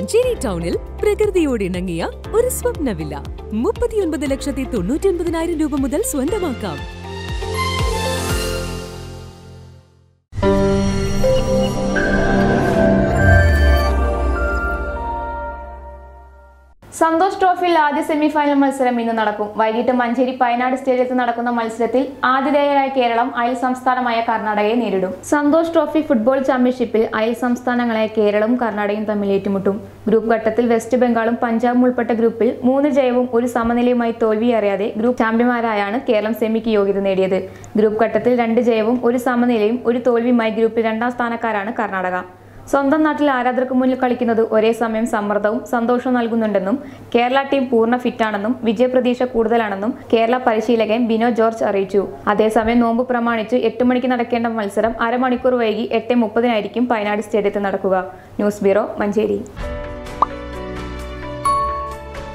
മഞ്ചേരി ടൗണിൽ പ്രകൃതിയോട് ഇണങ്ങിയ ഒരു സ്വപ്ന വില്ല മുപ്പത്തിയൊൻപത് ലക്ഷത്തി തൊണ്ണൂറ്റി ഒൻപതിനായിരം രൂപ മുതൽ സ്വന്തമാക്കാം സന്തോഷ് ട്രോഫിയിൽ ആദ്യ സെമിഫൈനൽ മത്സരം ഇന്ന് നടക്കും വൈകിട്ട് മഞ്ചേരി പയനാട് സ്റ്റേഡിയത്തിൽ നടക്കുന്ന മത്സരത്തിൽ ആതിഥേയരായ കേരളം അയൽ സംസ്ഥാനമായ കർണാടകയെ നേരിടും സന്തോഷ് ട്രോഫി ഫുട്ബോൾ ചാമ്പ്യൻഷിപ്പിൽ അയൽ സംസ്ഥാനങ്ങളായ കേരളവും കർണാടകയും തമ്മിൽ ഏറ്റുമുട്ടും ഗ്രൂപ്പ് ഘട്ടത്തിൽ വെസ്റ്റ് ബംഗാളും പഞ്ചാബും ഉൾപ്പെട്ട ഗ്രൂപ്പിൽ മൂന്ന് ജയവും ഒരു സമനിലയുമായി തോൽവി അറിയാതെ ഗ്രൂപ്പ് ചാമ്പ്യന്മാരായാണ് കേരളം സെമിക്ക് യോഗ്യത നേടിയത് ഗ്രൂപ്പ് ഘട്ടത്തിൽ രണ്ട് ജയവും ഒരു സമനിലയും ഒരു തോൽവിയുമായി ഗ്രൂപ്പിൽ രണ്ടാം സ്ഥാനക്കാരാണ് കർണാടക സ്വന്തം നാട്ടിൽ ആരാധകർക്ക് മുന്നിൽ കളിക്കുന്നത് ഒരേ സമയം സമ്മർദ്ദവും സന്തോഷവും നൽകുന്നുണ്ടെന്നും കേരള ടീം പൂർണ്ണ ഫിറ്റാണെന്നും വിജയപ്രതീക്ഷ കൂടുതലാണെന്നും കേരള പരിശീലകൻ ബിനോ ജോർജ് അറിയിച്ചു അതേസമയം നോമ്പ് പ്രമാണിച്ച് എട്ട് മണിക്ക് നടക്കേണ്ട മത്സരം അരമണിക്കൂർ വൈകി എട്ട് മുപ്പതിനായിരിക്കും പയനാട് സ്റ്റേഡിയത്തിൽ നടക്കുക ന്യൂസ് ബ്യൂറോ മഞ്ചേരി